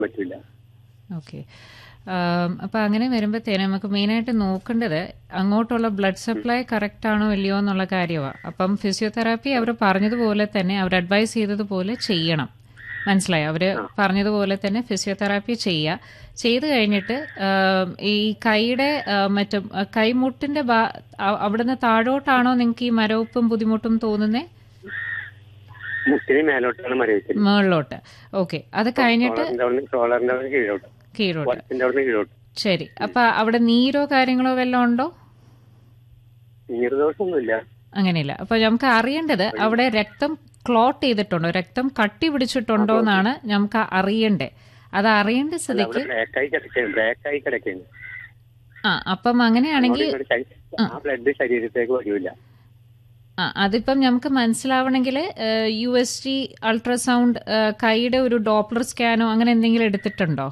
പറ്റില്ല ഓക്കെ അപ്പോൾ അങ്ങനെ വരുമ്പോഴത്തേനും നമുക്ക് മെയിനായിട്ട് നോക്കേണ്ടത് അങ്ങോട്ടുള്ള ബ്ലഡ് സപ്ലൈ കറക്റ്റ് ആണോ ഇല്ലയോ എന്നുള്ള കാര്യമാണ് അപ്പം ഫിസിയോതെറാപ്പി അവർ പറഞ്ഞതുപോലെ തന്നെ അവർ അഡ്വൈസ് ചെയ്തതുപോലെ ചെയ്യണം മനസ്സിലായോ അവർ പറഞ്ഞതുപോലെ തന്നെ ഫിസിയോതെറാപ്പി ചെയ്യുക ചെയ്ത് കഴിഞ്ഞിട്ട് ആം, ഈ കൈയുടെ ആ, മറ്റും ആ, കൈമുട്ടിന്റെ ഭാ- അ- അവിടുന്ന് താഴോട്ടാണോ നിങ്ങൾക്ക് ഈ മരവിപ്പും ബുദ്ധിമുട്ടും തോന്നുന്നേ മുട്ടിന് മേലോട്ടാണ് മരവിച്ചത് മുകളിലോട്ട് ഓക്കെ അത് കഴിഞ്ഞിട്ട് സോളറിന്റെ അവിടെ സോളറിന്റെ അവിടെ കീഴോട്ട് കീഴോട്ട് വലത്തിന്റെ അവിടെ കീഴോട്ട് ശരി അപ്പൊ അവിടെ നീരോ കാര്യങ്ങളോ വല്ലതും ഉണ്ടോ നീർദോഷമൊന്നുമില്ല അങ്ങനെയില്ല അപ്പൊ നമുക്ക് അറിയേണ്ടത് അവിടെ രക്തം ക്ലോട്ട് ചെയ്തിട്ടുണ്ടോ രക്തം കട്ടി പിടിച്ചിട്ടുണ്ടോ എന്നാണ് നമുക്ക് അറിയണ്ടേ അത് അറിയേണ്ട അവിടെ സ്ഥിതിക്ക് ബ്ലാക്കായി കിടക്കുകയാണ് ബ്ലാക്കായി കിടക്കുകയാണ് ആ അപ്പം അങ്ങനെയാണെങ്കിൽ അങ്ങോട്ടും ഇങ്ങോട്ടും ശരീ- ആ ബ്ലഡ് ശരീരത്തേക്ക് വരില്ല ആ അതിപ്പം നമുക്ക് മനസ്സിലാവണമെങ്കിൽ യു എസ് ജി അൾട്രാസൗണ്ട് കൈയുടെ ഒരു ഡോപ്ലർ സ്കാനോ അങ്ങനെ എന്തെങ്കിലും എടുത്തിട്ടുണ്ടോ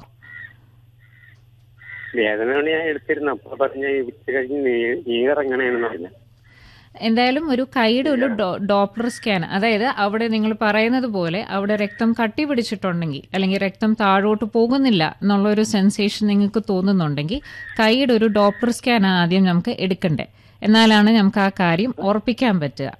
വേദനയാണ് ഞാൻ എടുത്തിരുന്നു അപ്പൊ പറഞ്ഞ ഉച്ച കഴിഞ്ഞ് നീ- നീരിറങ്ങണേന്ന് പറഞ്ഞു എന്തായാലും ഒരു കൈയുടെ ഒരു ഡോ- ഡോപ്ലർ സ്കാൻ അതായത് അവിടെ നിങ്ങൾ പറയുന്നത് പോലെ അവിടെ രക്തം കട്ടി പിടിച്ചിട്ടുണ്ടെങ്കിൽ അല്ലെങ്കിൽ രക്തം താഴോട്ട് പോകുന്നില്ല എന്നുള്ള ഒരു സെൻസേഷൻ നിങ്ങൾക്ക് തോന്നുന്നുണ്ടെങ്കിൽ കൈയുടെ ഒരു ഡോപ്ലർ സ്കാൻ ആദ്യം നമുക്ക് എടുക്കണ്ടേ എന്നാലാണ് നമുക്ക് ആ കാര്യം ഉറപ്പിക്കാൻ പറ്റുക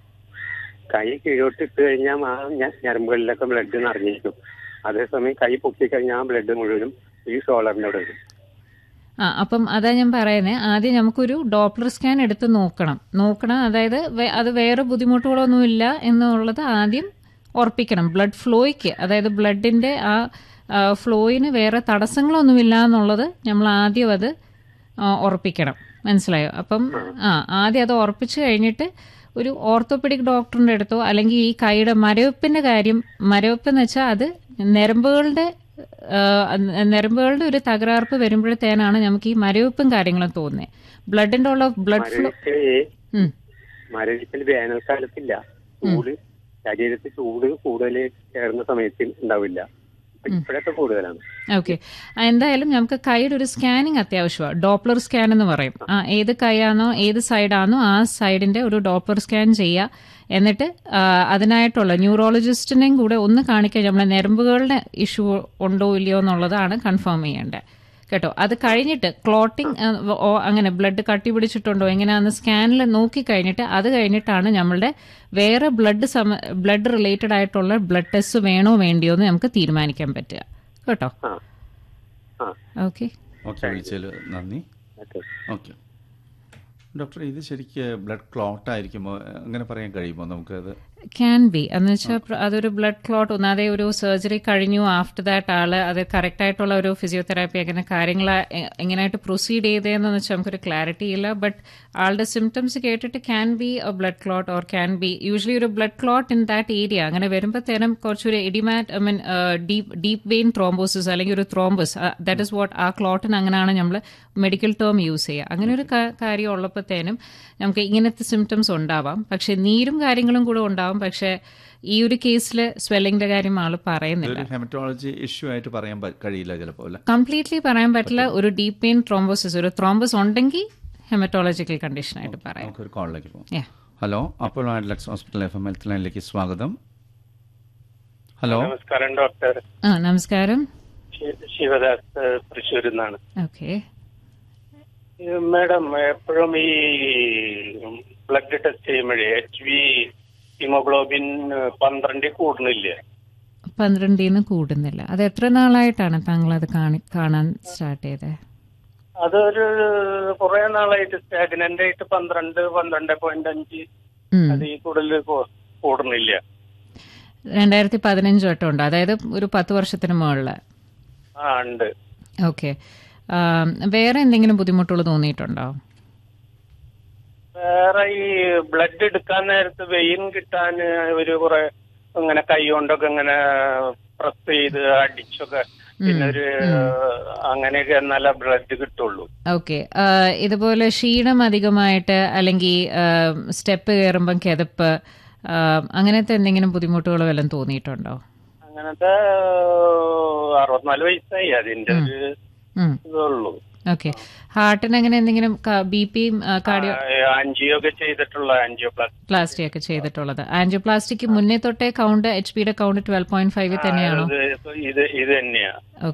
കൈ കീഴോട്ട് ഇട്ട് കഴിഞ്ഞാൽ ആ ഞ- ഞരമ്പുകളിലൊക്കെ ബ്ലഡ് നിറഞ്ഞിരിക്കും അതേസമയം കൈ പൊക്കിക്കഴിഞ്ഞാൽ ആ ബ്ലഡ് മുഴുവനും ഈ സോളറിന്റെ അവിടെ വരും ആ അപ്പം അതാ ഞാൻ പറയുന്നത് ആദ്യം നമുക്കൊരു ഡോപ്ലർ സ്കാൻ എടുത്ത് നോക്കണം നോക്കണം അതായത് വേ- അത് വേറെ ബുദ്ധിമുട്ടുകളൊന്നുമില്ല എന്നുള്ളത് ആദ്യം ഉറപ്പിക്കണം ബ്ലഡ് ഫ്ലോയ്ക്ക് അതായത് ബ്ലഡിന്റെ ആ ആ, ഫ്ലോയിന് വേറെ തടസ്സങ്ങളൊന്നുമില്ല എന്നുള്ളത് നമ്മൾ ആദ്യം അത് ആ, ഉറപ്പിക്കണം മനസ്സിലായോ അപ്പം ആ ആദ്യം അത് ഉറപ്പിച്ചു കഴിഞ്ഞിട്ട് ഒരു ഓർത്തോപെഡിക് ഡോക്ടറിന്റെ അടുത്തോ അല്ലെങ്കിൽ ഈ കൈയുടെ മരവിപ്പിന്റെ കാര്യം മരവിപ്പ് എന്ന് വെച്ചാൽ അത് ഞരമ്പുകളുടെ ആ, ഞരമ്പുകളുടെ ഒരു തകരാർപ്പ് വരുമ്പോഴത്തേനാണ് നമുക്ക് ഈ മരവിപ്പും കാര്യങ്ങളും തോന്നുന്നത് ബ്ലഡിന്റെ ഉള്ള ബ്ലഡ് ഫ്ലോ മരവിക്കല് മരവിക്കൽ വേനൽക്കാലത്തില്ല ചൂട് ശരീരത്തിൽ ചൂട് കൂടുതൽ കയറുന്ന സമയത്ത് ഉണ്ടാവില്ല ഇപ്പൊ ഇപ്പോഴൊക്കെ കൂടുതലാണ് ഓക്കെ എന്തായാലും നമുക്ക് കൈയുടെ ഒരു സ്കാനിങ് അത്യാവശ്യമാണ് ഡോപ്ലർ സ്കാൻ എന്ന് പറയും ആ ഏത് കൈയാണോ ഏത് സൈഡാണോ ആ സൈഡിന്റെ ഒരു ഡോപ്ലർ സ്കാൻ ചെയ്യുക എന്നിട്ട് ആ, അതിനായിട്ടുള്ള ന്യൂറോളജിസ്റ്റിനെയും കൂടെ ഒന്ന് കാണിക്കാൻ നമ്മളെ ഞരമ്പുകളുടെ ഇഷ്യൂ ഉണ്ടോ ഇല്ലയോ എന്നുള്ളതാണ് കൺഫേം ചെയ്യേണ്ടത് കേട്ടോ അത് കഴിഞ്ഞിട്ട് ക്ലോട്ടിങ് അങ്ങനെ ബ്ലഡ് കട്ടി പിടിച്ചിട്ടുണ്ടോ എങ്ങനെയാണെന്ന് സ്കാനിൽ നോക്കി കഴിഞ്ഞിട്ട് അത് കഴിഞ്ഞിട്ടാണ് നമ്മളുടെ വേറെ ബ്ലഡ് സമ ബ്ലഡ് റിലേറ്റഡ് ആയിട്ടുള്ള ബ്ലഡ് ടെസ്റ്റ് വേണോ വേണ്ടിയോ എന്ന് നമുക്ക് തീരുമാനിക്കാൻ പറ്റുക കേട്ടോ ആ ആ ഓക്കെ ഓക്കെ വിളിച്ചതിൽ നന്ദി ഓക്കെ ഓക്കെ ഡോക്ടർ ഇത് ശരിക്ക് ബ്ലഡ് ക്ലോട്ട് ആയിരിക്കുമോ അങ്ങനെ പറയാൻ കഴിയുമോ നമുക്കത് ക്യാൻ ബി എന്ന് വെച്ചാൽ അതൊരു ബ്ലഡ് ക്ലോട്ട് ഒന്നാതെ ഒരു സർജറി കഴിഞ്ഞു ആഫ്റ്റർ ദാറ്റ് ആള് അത് കറക്റ്റ് ആയിട്ടുള്ള ഒരു ഫിസിയോതെറാപ്പി അങ്ങനെ കാര്യങ്ങൾ എ- എങ്ങനെയായിട്ട് പ്രൊസീഡ് ചെയ്തതെന്ന് വെച്ചാൽ നമുക്കൊരു ക്ലാരിറ്റി ഇല്ല ബട്ട് ആളുടെ സിംറ്റംസ് കേട്ടിട്ട് can be a blood clot or can be usually ഒരു blood clot in that area അങ്ങനെ വരുമ്പോഴത്തേനും കുറച്ചൊരു oedematous I mean deep deep vein thrombosis അല്ലെങ്കിൽ ഒരു ത്രോംബസ് ദാറ്റ് ഇസ് വാട്ട് ആ ക്ലോട്ടിന് അങ്ങനെയാണ് നമ്മൾ മെഡിക്കൽ ടേം യൂസ് ചെയ്യുക അങ്ങനെ ഒരു കാ- കാര്യം ഉള്ളപ്പോഴത്തേനും നമുക്ക് ഇങ്ങനത്തെ സിംറ്റംസ് ഉണ്ടാവാം പക്ഷെ നീരും കാര്യങ്ങളും കൂടെ ഉണ്ടാവാം പക്ഷെ ഈ ഒരു കേസിൽ സ്വെല്ലിങ്ങിന്റെ കാര്യം ആള് പറയുന്നില്ല ഇതൊരു ഹെമറ്റോളജി ഇഷ്യൂ ആയിട്ട് പറയാൻ പ- കഴിയില്ല ചിലപ്പോൾ അല്ലേ കംപ്ലീറ്റ്ലി പറയാൻ പറ്റില്ല ഒരു ഡീപ് പെയിൻ ത്രോംബോസിസ് ഒരു ത്രോംബസ് ഉണ്ടെങ്കിൽ ഹെമറ്റോളജിക്കൽ കണ്ടീഷൻ ആയിട്ട് പറയാം നമുക്കൊരു കോളിലേക്ക് പോകാം Yeah. ഹലോ അപ്പോൾ Lux hospital F M health ലൈനിലേക്ക് സ്വാഗതം ഹലോ നമസ്കാരം ഡോക്ടർ ആ നമസ്കാരം ശി- ശിവദാസ് തൃശ്ശൂരിൽ നിന്നാണ് ഓക്കെ മാഡം എപ്പോഴും ഈ ബ്ലഡ് ടെസ്റ്റ് ചെയ്യുമ്പോഴേ എച്ച് വി ഹിമോഗ്ലോബിൻ പന്ത്രണ്ടിൽ കൂടുന്നില്ല പന്ത്രണ്ടിൽ നിന്ന് കൂടുന്നില്ല അത് എത്ര നാളായിട്ടാണ് താങ്കൾ അത് കാണി കാണാൻ സ്റ്റാർട്ട് ചെയ്തത് അതൊരു കുറെ നാളായിട്ട് സ്റ്റാഗ്നന്റ് ആയിട്ട് പന്ത്രണ്ട് പന്ത്രണ്ട് പോയിന്റ് അഞ്ച് ഉം. അത് ഈ കൂടുതൽ കൂടുന്നില്ല രണ്ടായിരത്തി പതിനഞ്ച് വട്ടം ഉണ്ട് അതായത് ഒരു പത്ത് വർഷത്തിന് മുകളിൽ ആ ഉണ്ട് ഓക്കെ വേറെ എന്തെങ്കിലും ബുദ്ധിമുട്ടുകൾ തോന്നിയിട്ടുണ്ടോ വേറെ ഈ ബ്ലഡ് എടുക്കാൻ നേരത്ത് വെയിൻ കിട്ടാൻ ഒരു കുറെ ഇങ്ങനെ കൈ കൊണ്ടൊക്കെ ഇങ്ങനെ പ്രസ് ചെയ്ത് അടിച്ചൊക്കെ പിന്നെ ഒരു അങ്ങനെയൊക്കെ എന്നാലേ ബ്ലഡ് കിട്ടുള്ളൂ ഓക്കെ ഇതുപോലെ ക്ഷീണം അധികമായിട്ട് അല്ലെങ്കിൽ സ്റ്റെപ്പ് കയറുമ്പം കിതപ്പ് ആ, അങ്ങനത്തെ എന്തെങ്കിലും ബുദ്ധിമുട്ടുകൾ വല്ലതും തോന്നിയിട്ടുണ്ടോ അങ്ങനത്തെ അറുപത്തിനാല് വയസ്സായി അതിന്റെ ഒരു ഉം. ഇതുള്ളൂ ഓക്കെ ഹാർട്ടിന് അങ്ങനെ എന്തെങ്കിലും ബി പിയും കാർഡിയോ ആൻജിയോ ഒക്കെ ചെയ്തിട്ടുള്ള ആൻജിയോ പ്ലാസ്റ്റി പ്ലാസ്റ്റി ഒക്കെ ചെയ്തിട്ടുള്ളത് ആൻജിയോപ്ലാസ്റ്റിക്ക് മുന്നേ തൊട്ടേ കൗണ്ട് എച്ച് പിയുടെ കൗണ്ട് ട്വൽവ് പോയിന്റ് ഫൈവ് തന്നെയാണോ ഇത് ഇത് ഇത് തന്നെയാ